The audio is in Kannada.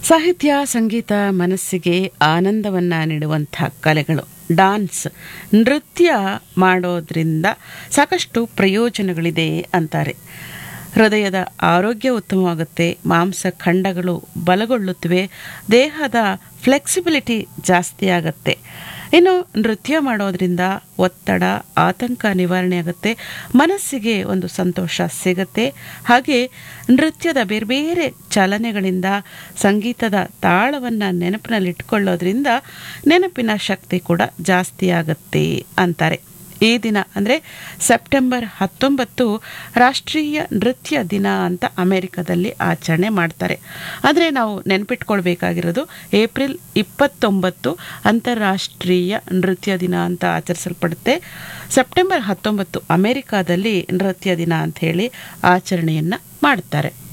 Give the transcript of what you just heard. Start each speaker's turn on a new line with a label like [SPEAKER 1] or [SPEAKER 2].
[SPEAKER 1] ಸಾಹಿತ್ಯ ಸಂಗೀತ ಮನಸ್ಸಿಗೆ ಆನಂದವನ್ನ ನೀಡುವಂಥ ಕಲೆಗಳು ಡಾನ್ಸ್ ನೃತ್ಯ ಮಾಡೋದ್ರಿಂದ ಸಾಕಷ್ಟು ಪ್ರಯೋಜನಗಳಿದೆ ಅಂತಾರೆ ಹೃದಯದ ಆರೋಗ್ಯ ಉತ್ತಮವಾಗುತ್ತೆ ಮಾಂಸ ಖಂಡಗಳು ಬಲಗೊಳ್ಳುತ್ತವೆ ದೇಹದ ಫ್ಲೆಕ್ಸಿಬಿಲಿಟಿ ಜಾಸ್ತಿ ಆಗುತ್ತೆ ಇನ್ನು ನೃತ್ಯ ಮಾಡೋದ್ರಿಂದ ಒತ್ತಡ ಆತಂಕ ನಿವಾರಣೆ ಆಗುತ್ತೆ ಮನಸ್ಸಿಗೆ ಒಂದು ಸಂತೋಷ ಸಿಗುತ್ತೆ ಹಾಗೆ ನೃತ್ಯದ ಬೇರೆ ಬೇರೆ ಚಲನೆಗಳಿಂದ ಸಂಗೀತದ ತಾಳವನ್ನು ನೆನಪಿನಲ್ಲಿಟ್ಕೊಳ್ಳೋದ್ರಿಂದ ನೆನಪಿನ ಶಕ್ತಿ ಕೂಡ ಜಾಸ್ತಿ ಆಗುತ್ತೆ ಅಂತಾರೆ ಈ ದಿನ ಅಂದರೆ ಸೆಪ್ಟೆಂಬರ್ ಹತ್ತೊಂಬತ್ತು ರಾಷ್ಟ್ರೀಯ ನೃತ್ಯ ದಿನ ಅಂತ ಅಮೆರಿಕದಲ್ಲಿ ಆಚರಣೆ ಮಾಡ್ತಾರೆ ಆದರೆ ನಾವು ನೆನಪಿಟ್ಕೊಳ್ಬೇಕಾಗಿರೋದು ಏಪ್ರಿಲ್ ಇಪ್ಪತ್ತೊಂಬತ್ತು ಅಂತಾರಾಷ್ಟ್ರೀಯ ನೃತ್ಯ ದಿನ ಅಂತ ಆಚರಿಸಲ್ಪಡುತ್ತೆ ಸೆಪ್ಟೆಂಬರ್ ಹತ್ತೊಂಬತ್ತು ಅಮೆರಿಕಾದಲ್ಲಿ ನೃತ್ಯ ದಿನ ಅಂತ ಹೇಳಿ ಆಚರಣೆಯನ್ನು ಮಾಡ್ತಾರೆ